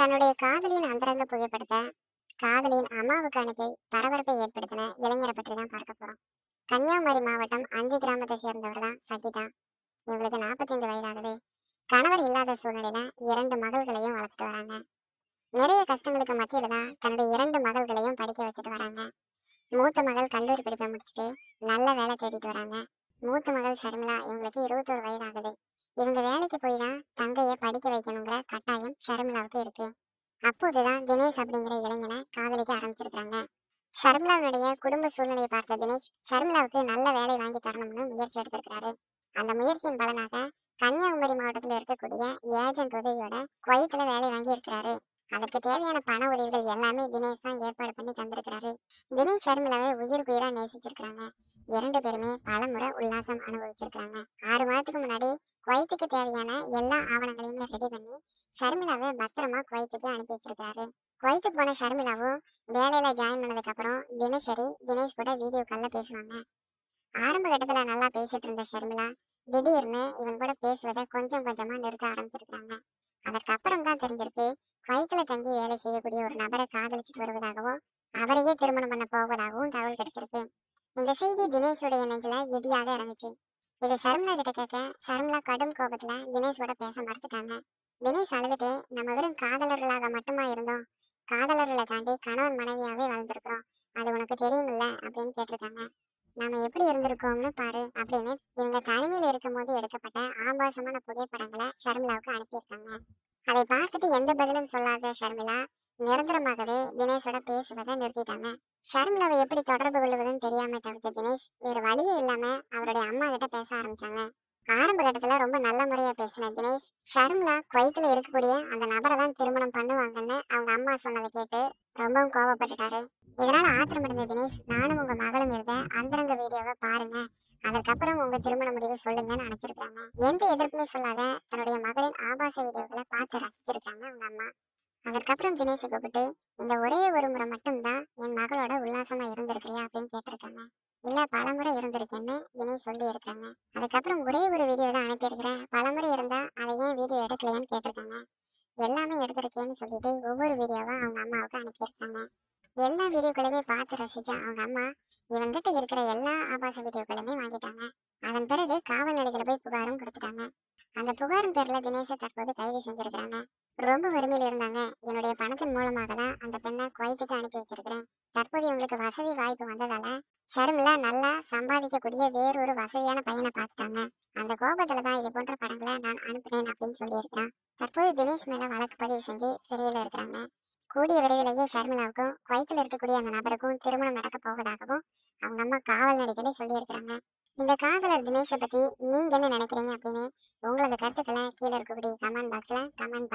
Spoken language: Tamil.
தன்னுடைய காதலியின் அந்தரங்க புகைப்படத்தை காதலியின் அம்மாவுக்கு அனுப்பி பரபரப்பை ஏற்படுத்தின இளைஞரை பற்றி தான் பார்க்க போறோம் கன்னியாகுமரி மாவட்டம் அஞ்சு கிராமத்தை சேர்ந்தவர் தான் சகிதா இவங்களுக்கு நாற்பத்தைந்து வயதாகுது கணவர் இல்லாத சூழ்நிலையில இரண்டு மகள்களையும் வளர்த்துட்டு வராங்க நிறைய கஷ்டங்களுக்கு மத்தியில தான் தன்னுடைய இரண்டு மகள்களையும் படிக்க வச்சுட்டு வராங்க மூத்த மகள் கல்லூரி படிப்பை முடிச்சுட்டு நல்ல வேலை தேடிட்டு வராங்க மூத்த மகள் ஷர்மிளா இவங்களுக்கு இருபத்தோரு வயது ஆகுது இவங்க வேலைக்கு போய் தான் தங்கையை படிக்க வைக்கணுங்கிற கட்டாயம் ஷர்மிளாவுக்கு இருக்கு அப்போதுதான் தினேஷ் அப்படிங்கிற இளைஞனை காதலிக்க ஆரம்பிச்சிருக்காங்க ஷர்மிளாவுடைய குடும்ப சூழ்நிலையை பார்த்த தினேஷ் ஷர்மிளாவுக்கு நல்ல வேலை வாங்கி தரணும்னு முயற்சி எடுத்திருக்கிறாரு அந்த முயற்சியின் பலனாக கன்னியாகுமரி மாவட்டத்தில் இருக்கக்கூடிய ஏஜென்ட் உதவியோட குவைத்துல வேலை வாங்கி இருக்கிறாரு அதற்கு தேவையான பண உதவிகள் எல்லாமே தினேஷ் தான் ஏற்பாடு பண்ணி தந்திருக்கிறாரு தினேஷ் ஷர்மிளாவை உயிர் உயிரா நேசிச்சிருக்கிறாங்க இரண்டு பேருமே பலமுறை உல்லாசம் அனுபவிச்சிருக்காங்க ஆறு மாதத்துக்கு முன்னாடி குவைத்துக்கு தேவையான எல்லா ஆவணங்களையும் ரெடி பண்ணி ஷர்மிளாவை பத்திரமா குவைத்துக்கு அனுப்பி வச்சிருக்காரு குவைத்துக்கு போன ஷர்மிளாவும் வேலையில ஜாயின் பண்ணதுக்கு அப்புறம் தினசரி தினேஷ் கூட வீடியோ கால்ல பேசுவாங்க ஆரம்ப கட்டத்துல நல்லா பேசிட்டு இருந்த ஷர்மிளா திடீர்னு இவன் கூட பேசுவதை கொஞ்சம் கொஞ்சமா நிறுத்த ஆரம்பிச்சிருக்காங்க அதற்கப்புறம் தான் தெரிஞ்சிருக்கு குவைத்துல தங்கி வேலை செய்யக்கூடிய ஒரு நபரை காதலிச்சிட்டு வருவதாகவும் அவரையே திருமணம் பண்ண போவதாகவும் தகவல் கிடைச்சிருக்கு இந்த செய்தி தினேஷுடைய நெஞ்சில இடியாக இறங்குச்சு இது சர்மிளா கிட்ட கேட்க சர்மிளா கடும் கோபத்துல தினேஷோட பேச மறுத்துட்டாங்க தினேஷ் அழுதுட்டு நம்ம வெறும் காதலர்களாக மட்டுமா இருந்தோம் காதலர்களை தாண்டி கணவன் மனைவியாவே வாழ்ந்திருக்கிறோம் அது உனக்கு தெரியுமில்ல அப்படின்னு கேட்டிருக்காங்க நாம எப்படி இருந்திருக்கோம்னு பாரு அப்படின்னு இவங்க தனிமையில் இருக்கும்போது எடுக்கப்பட்ட ஆபாசமான புகைப்படங்களை ஷர்மிளாவுக்கு அனுப்பியிருக்காங்க அதை பார்த்துட்டு எந்த பதிலும் சொல்லாத ஷர்மிளா நிரந்தரமாகவே தினேஷோட பேசுவதை நிறுத்திட்டாங்க ஷர்மிளாவை எப்படி தொடர்பு கொள்வதுன்னு தெரியாம தவிர்த்த தினேஷ் வேறு வழியே இல்லாம அவருடைய அம்மா கிட்ட பேச ஆரம்பிச்சாங்க ஆரம்ப கட்டத்துல ரொம்ப நல்ல முறையா பேசின தினேஷ் ஷர்மிளா குவைத்துல இருக்கக்கூடிய அந்த நபரை தான் திருமணம் பண்ணுவாங்கன்னு அவங்க அம்மா சொன்னதை கேட்டு ரொம்பவும் கோவப்பட்டுட்டாரு இதனால ஆத்திரமடைந்த தினேஷ் நானும் உங்க மகளும் இருந்த அந்தரங்க வீடியோவை பாருங்க அதற்கப்புறம் உங்க திருமண முடிவு சொல்லுங்கன்னு நினைச்சிருக்காங்க எந்த எதிர்ப்புமே சொல்லாத தன்னுடைய மகளின் ஆபாச வீடியோக்களை பார்த்து ரசிச்சிருக்காங்க அவங்க அம்மா அதற்கப்புறம் தினேஷை கூப்பிட்டு இந்த ஒரே ஒரு முறை மட்டும்தான் என் மகளோட உல்லாசமா இருந்திருக்கிறியா அப்படின்னு கேட்டிருக்காங்க இல்ல பலமுறை இருந்திருக்கேன்னு தினேஷ் சொல்லி இருக்காங்க அதுக்கப்புறம் ஒரே ஒரு வீடியோ தான் அனுப்பியிருக்கிறேன் பலமுறை இருந்தா அதை ஏன் வீடியோ எடுக்கலையான்னு கேட்டிருக்காங்க எல்லாமே எடுத்திருக்கேன்னு சொல்லிட்டு ஒவ்வொரு வீடியோவா அவங்க அம்மாவுக்கு அனுப்பியிருக்காங்க எல்லா வீடியோக்களையுமே பார்த்து ரசிச்ச அவங்க அம்மா இவன்கிட்ட இருக்கிற எல்லா ஆபாச வீடியோக்களுமே வாங்கிட்டாங்க அதன் பிறகு காவல் நிலையத்துல போய் புகாரும் கொடுத்துட்டாங்க அந்த புகாரின் பேர்ல தினேஷை தற்போது கைது செஞ்சிருக்காங்க ரொம்ப வறுமையில இருந்தாங்க என்னுடைய பணத்தின் மூலமாக தான் அந்த பெண்ணை குவைத்துக்கு அனுப்பி வச்சிருக்கிறேன் தற்போது இவங்களுக்கு வசதி வாய்ப்பு வந்ததால ஷர்மிளா நல்லா சம்பாதிக்கக்கூடிய வேறொரு வசதியான பையனை பார்த்துட்டாங்க அந்த கோபத்துல தான் இது போன்ற படங்களை நான் அனுப்புனேன் அப்படின்னு சொல்லியிருக்கிறான் தற்போது தினேஷ் மேல வழக்கு பதிவு செஞ்சு சிறையில இருக்கிறாங்க கூடிய விரைவிலேயே ஷர்மிளாவுக்கும் குவைத்தில் இருக்கக்கூடிய அந்த நபருக்கும் திருமணம் நடக்க போவதாகவும் அவங்க அம்மா காவல் நிலையத்திலே சொல்லியிருக்கிறாங்க இந்த காதலர் தினேஷை பத்தி நீங்க என்ன நினைக்கிறீங்க அப்படின்னு உங்களது கருத்துக்களை கீழே இருக்கக்கூடிய கமெண்ட் பாக்ஸ்ல கமெண்ட்